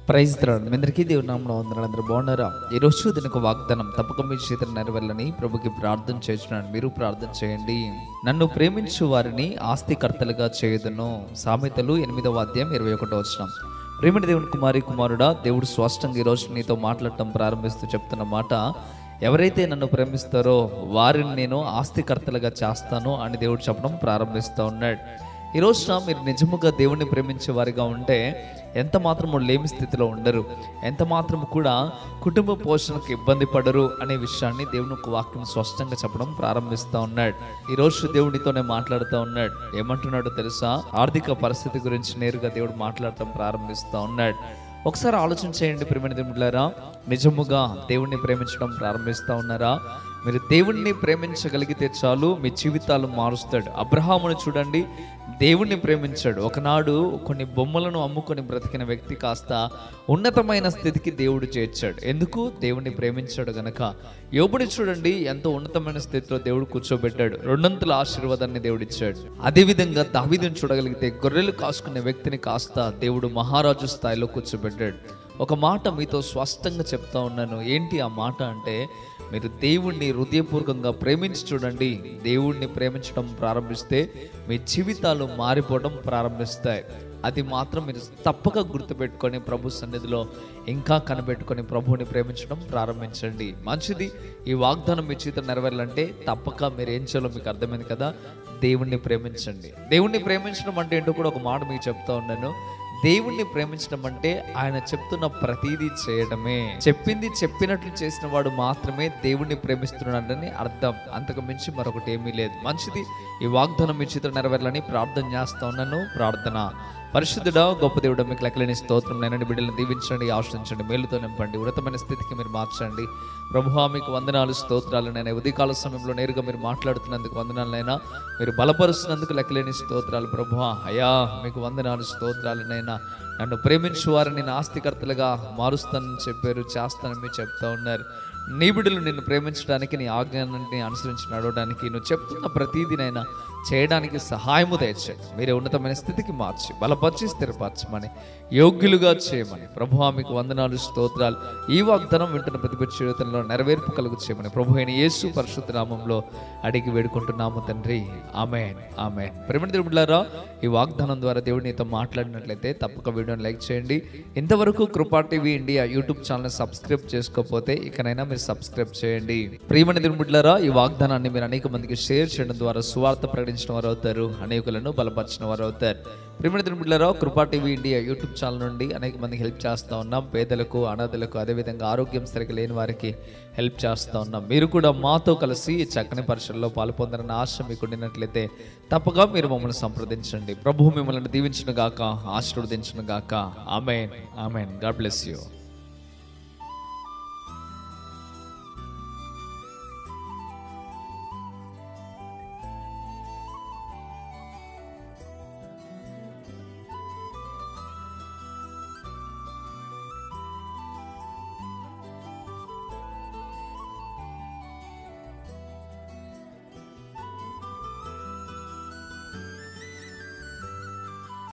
praise తరాడు మీ అందరికీ దేవుని నామలో వందనాలు అందరూ బాగున్నారా ఈ రోజు దీనికి వాగ్దానం తప్పక మీ చేతులు నెరవేర్లని ప్రభుకి ప్రార్థన చేస్తున్నాను మీరు ప్రార్థన చేయండి నన్ను ప్రేమించు వారిని ఆస్తికర్తలుగా చేయదును సామెతలు ఎనిమిదవ అధ్యాయం ఇరవై ఒకటో వచ్చిన ప్రేమిడి దేవుని కుమారి కుమారుడా దేవుడు స్పష్టంగా ఈ రోజు నీతో మాట్లాడటం ప్రారంభిస్తూ చెప్తున్న మాట ఎవరైతే నన్ను ప్రేమిస్తారో వారిని నేను ఆస్తికర్తలుగా చేస్తాను అని దేవుడు చెప్పడం ప్రారంభిస్తూ ఉన్నాడు ఈ రోజున మీరు నిజముగా దేవుణ్ణి ప్రేమించే వారిగా ఉంటే ఎంత మాత్రము లేమి స్థితిలో ఉండరు ఎంత మాత్రము కూడా కుటుంబ పోషణకు ఇబ్బంది పడరు అనే విషయాన్ని దేవుని ఒక వాక్యం స్పష్టంగా చెప్పడం ప్రారంభిస్తూ ఉన్నాడు ఈ రోజు దేవునితోనే మాట్లాడుతూ ఉన్నాడు ఏమంటున్నాడో తెలుసా ఆర్థిక పరిస్థితి గురించి నేరుగా దేవుడు మాట్లాడటం ప్రారంభిస్తూ ఉన్నాడు ఒకసారి ఆలోచన చేయండి ప్రేమ దేవులారా నిజముగా దేవుణ్ణి ప్రేమించడం ప్రారంభిస్తూ ఉన్నారా మీరు దేవుణ్ణి ప్రేమించగలిగితే చాలు మీ జీవితాలు మారుస్తాడు అబ్రహామును చూడండి దేవుణ్ణి ప్రేమించాడు ఒకనాడు కొన్ని బొమ్మలను అమ్ముకొని బ్రతికిన వ్యక్తి కాస్త ఉన్నతమైన స్థితికి దేవుడు చేర్చాడు ఎందుకు దేవుణ్ణి ప్రేమించాడు గనక యోబుని చూడండి ఎంతో ఉన్నతమైన స్థితిలో దేవుడు కూర్చోబెట్టాడు రెండంతుల ఆశీర్వాదాన్ని దేవుడు ఇచ్చాడు అదేవిధంగా దావీదుని చూడగలిగితే గొర్రెలు కాసుకునే వ్యక్తిని కాస్త దేవుడు మహారాజు స్థాయిలో కూర్చోబెట్టాడు ఒక మాట మీతో స్పష్టంగా చెప్తా ఉన్నాను ఏంటి ఆ మాట అంటే మీరు దేవుణ్ణి హృదయపూర్వకంగా ప్రేమించి చూడండి దేవుణ్ణి ప్రేమించడం ప్రారంభిస్తే మీ జీవితాలు మారిపోవడం ప్రారంభిస్తాయి అది మాత్రం మీరు తప్పక గుర్తుపెట్టుకొని ప్రభు సన్నిధిలో ఇంకా కనిపెట్టుకొని ప్రభువుని ప్రేమించడం ప్రారంభించండి మంచిది ఈ వాగ్దానం మీ జీవితం నెరవేరాలంటే తప్పక మీరు ఏం చేయాలో మీకు అర్థమైంది కదా దేవుణ్ణి ప్రేమించండి దేవుణ్ణి ప్రేమించడం అంటే ఏంటో కూడా ఒక మాట మీకు చెప్తా ఉన్నాను దేవుణ్ణి ప్రేమించడం అంటే ఆయన చెప్తున్న ప్రతిదీ చేయడమే చెప్పింది చెప్పినట్లు చేసిన వాడు మాత్రమే దేవుణ్ణి ప్రేమిస్తున్నాడని అర్థం అంతకు మించి మరొకటి ఏమీ లేదు మంచిది ఈ వాగ్దానం మీ చిత్ర నెరవేరాలని ప్రార్థన చేస్తా ఉన్నాను ప్రార్థన పరిశుద్ధుడా గొప్ప దేవుడు మీకు లెక్కలేని స్తోత్రం నేనండి బిడ్డలను దీవించండి ఆశ్రయించండి మేలుతో నింపండి ఉన్నతమైన స్థితికి మీరు మార్చండి ప్రభువా మీకు వందనాలు స్తోత్రాలు నేను ఉదయకాల సమయంలో నేరుగా మీరు మాట్లాడుతున్నందుకు వందనాలనైనా మీరు బలపరుస్తున్నందుకు లెక్కలేని స్తోత్రాలు ప్రభువా అయ్యా మీకు వందనాలు స్తోత్రాలు నైనా నన్ను ప్రేమించు వారిని నేను ఆస్తికర్తలుగా మారుస్తానని చెప్పారు చేస్తానని మీరు చెప్తా ఉన్నారు నీ బిడ్డలు నిన్ను ప్రేమించడానికి నీ ఆజ్ఞానాన్ని అనుసరించి నడవడానికి నువ్వు చెప్తున్న ప్రతీదినైనా చేయడానికి సహాయము తెచ్చాయి మీరే ఉన్నతమైన స్థితికి మార్చి బలపరిచి స్థిరపరచమని యోగ్యులుగా చేయమని ప్రభు మీకు వందనాలు స్తోత్రాలు ఈ వాగ్దానం వింటున్న ప్రతి జీవితంలో నెరవేర్పు కలుగు చేయమని ప్రభు అయిన యేసు పరిశుద్ధ నామంలో అడిగి వేడుకుంటున్నాము తండ్రి ఆమెన్ ఆమెన్ ప్రేమ దేవుడారా ఈ వాగ్దానం ద్వారా దేవుడు నీతో మాట్లాడినట్లయితే తప్పక వీడియోని లైక్ చేయండి ఇంతవరకు Krupa TV India YouTube channel subscribe చేసుకోకపోతే ఇకనైనా మీరు సబ్స్క్రైబ్ చేయండి ప్రియమణి దినబుడ్లారా ఈ వాగ్దానాన్ని మీరు అనేక మందికి షేర్ చేయడం ద్వారా సువార్త ప్రకటించిన వారు అవుతారు అనేకులను బలపరిచిన వారు అవుతారు ప్రియమణి దినబుడ్లారా కృపా టీవీ ఇండియా యూట్యూబ్ ఛానల్ నుండి అనేక మందికి హెల్ప్ చేస్తూ ఉన్నాం పేదలకు అనాథలకు అదేవిధంగా ఆరోగ్యం సరిగ్గా లేని వారికి హెల్ప్ చేస్తూ ఉన్నాం మీరు కూడా మాతో కలిసి ఈ చక్కని పరీక్షల్లో పాల్పొందాలని ఆశ మీకు ఉండినట్లయితే తప్పగా మీరు మమ్మల్ని సంప్రదించండి ప్రభు మిమ్మల్ని దీవించిన గాక ఆశీర్వదించిన గాక amen amen God bless you